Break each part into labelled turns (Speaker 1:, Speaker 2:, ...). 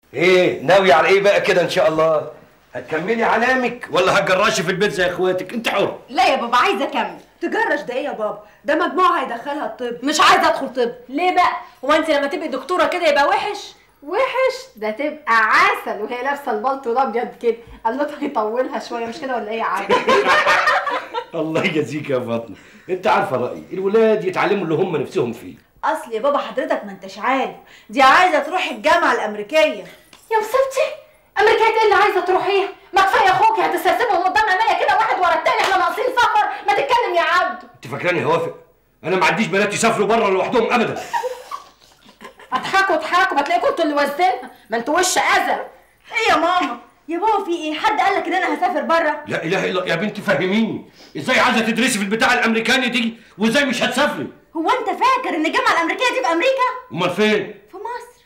Speaker 1: ايه ناوي على ايه بقى كده ان شاء الله هتكملي علامك ولا هتجرشي في البيت زي اخواتك انت حر
Speaker 2: لا يا بابا عايزه اكمل
Speaker 3: تجرش ده ايه يا بابا ده مجموع هيدخلها الطب
Speaker 2: مش عايزه ادخل طب
Speaker 4: ليه بقى هو انت لما تبقي دكتوره كده يبقى وحش
Speaker 2: وحش ده تبقى عسل وهي لابسه البلطو الابيض كده قلتها يطولها شويه مش كده ولا ايه يا عادي
Speaker 1: الله يجازيك يا فاطمه انت عارفه رايي الولاد يتعلموا اللي هم نفسهم فيه
Speaker 3: اصل يا بابا حضرتك ما انتش عارف دي عايزه تروح الجامعه الامريكيه
Speaker 2: يا مصيبتي امريكا ايه اللي عايزه تروحيها ما كفايه اخوك هتستسيبهم قدام عينيا كده واحد ورا التاني احنا ناقصين سفر ما تتكلم يا عبد
Speaker 1: انت فاكراني هوافق انا ما عنديش بنات يسافروا بره لوحدهم ابدا
Speaker 2: اضحكوا اضحكوا ما تلاقيكم انتوا اللي وزنها ما انتوا وش اذى
Speaker 3: ايه يا ماما يا بابا في ايه حد قال لك ان انا هسافر بره
Speaker 1: لا اله الا يا بنتي فهميني ازاي عايزه تدرسي في البتاع الامريكاني دي وازاي مش هتسافري
Speaker 3: هو انت فاكر ان الجامعه الامريكيه دي في امريكا
Speaker 1: امال فين
Speaker 3: في مصر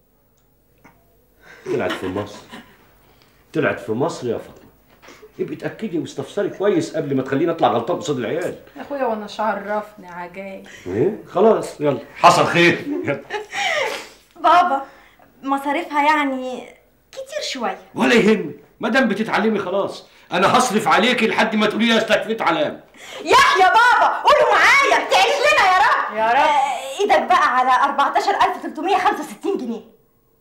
Speaker 1: طلعت في مصر طلعت في مصر يا فاطمه يبقى اتاكدي واستفسري كويس قبل ما تخليني اطلع غلطان قصاد العيال
Speaker 2: يا اخويا وانا عرفني عجايب
Speaker 1: ايه خلاص يلا حصل خير يلا.
Speaker 3: بابا مصاريفها يعني كتير شويه
Speaker 1: ولا يهمك ما دام بتتعلمي خلاص انا هصرف عليكي لحد ما تقولي لي استكفيت علام
Speaker 3: يحيى بابا قولوا معايا تعيش لنا يا رب يا رب ايدك بقى على 14365 جنيه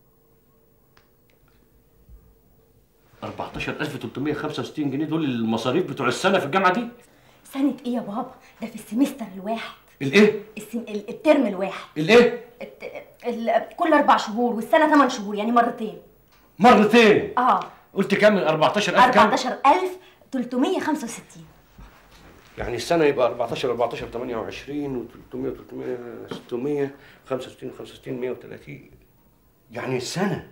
Speaker 1: 14365 جنيه دول المصاريف بتوع السنه في الجامعه دي
Speaker 3: سنة ايه يا بابا؟ ده في السمستر الواحد
Speaker 1: الايه
Speaker 3: السم... ال- الترم الواحد
Speaker 1: الايه
Speaker 3: الت... ال... كل اربع شهور والسنة ثمان شهور يعني مرتين
Speaker 1: مرتين
Speaker 3: اه
Speaker 1: قلت كام 14000 كام
Speaker 3: 14365
Speaker 1: يعني السنه يبقى 14 14 28 و 300 300 600 65 65 130 يعني السنه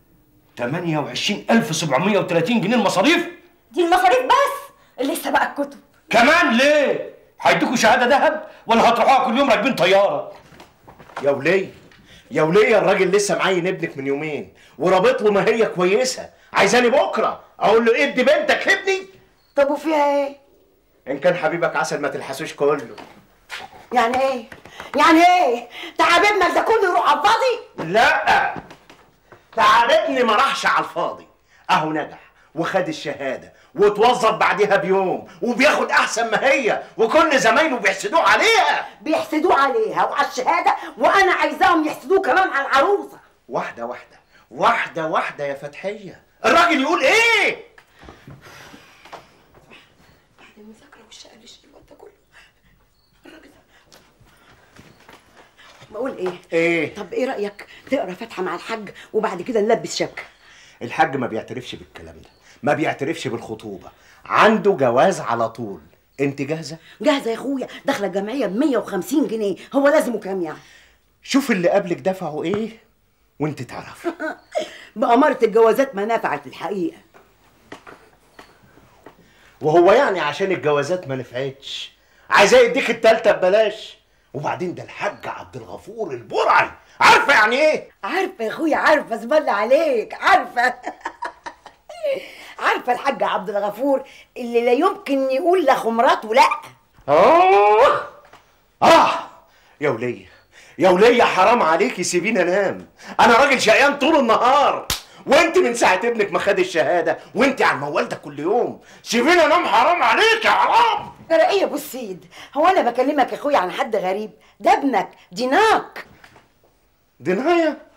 Speaker 1: 28730 جنيه المصاريف
Speaker 3: دي المصاريف بس لسه بقى الكتب
Speaker 1: كمان ليه هيدوكوا شهاده ذهب ولا هتروحوها كل يوم راكبين طياره
Speaker 5: يا وليه يا وليه الراجل لسه معين ابنك من يومين ورابط له ما هي كويسه عايزاني بكره اقول له ادي بنتك لابني
Speaker 6: طب وفيها ايه؟
Speaker 5: ان كان حبيبك عسل ما تلحسوش كله
Speaker 6: يعني ايه؟ يعني ايه؟ تعبنا ده كله يروح على الفاضي؟
Speaker 5: لا تعال ابني ما راحش على الفاضي اهو نجح وخد الشهاده واتوظف بعدها بيوم وبياخد احسن ما هي وكل زمايله بيحسدوه عليها
Speaker 6: بيحسدوه عليها وعلى الشهاده وانا عايزاهم يحسدوه كمان على العروسه
Speaker 5: واحده واحده واحده واحده يا فتحيه الراجل يقول ايه
Speaker 6: المذاكره والشقه اللي الواد ده كله الراجل بقول ايه؟
Speaker 5: ايه
Speaker 6: طب ايه رايك تقرا فاتحه مع الحاج وبعد كده نلبس شبكه
Speaker 5: الحاج ما بيعترفش بالكلام ده ما بيعترفش بالخطوبه عنده جواز على طول انت جاهزه
Speaker 6: جاهزه يا اخويا داخله الجمعيه ب 150 جنيه هو لازم كام يعني
Speaker 5: شوف اللي قبلك دفعوا ايه وانت تعرف
Speaker 6: بأمارة الجوازات ما نفعت الحقيقة
Speaker 5: وهو يعني عشان الجوازات ما نفعتش عايزاه يديك التالتة ببلاش وبعدين ده الحاج عبد الغفور البرعي عارفه يعني ايه
Speaker 6: عارفة يا اخويا عارفة اسم عليك عارفة عارفة الحاج عبد الغفور اللي لا يمكن يقول لاخو مراته لا
Speaker 5: اه اه يا وليه يا وليه حرام عليكي سيبيني انام انا راجل شقيان طول النهار وانت من ساعه ابنك ما خد الشهاده وانت على الموال ده كل يوم سيبيني انام حرام عليك يا حرام
Speaker 6: ترى ايه يا ابو السيد هو انا بكلمك يا اخويا عن حد غريب ده ابنك ديناك
Speaker 5: دنايا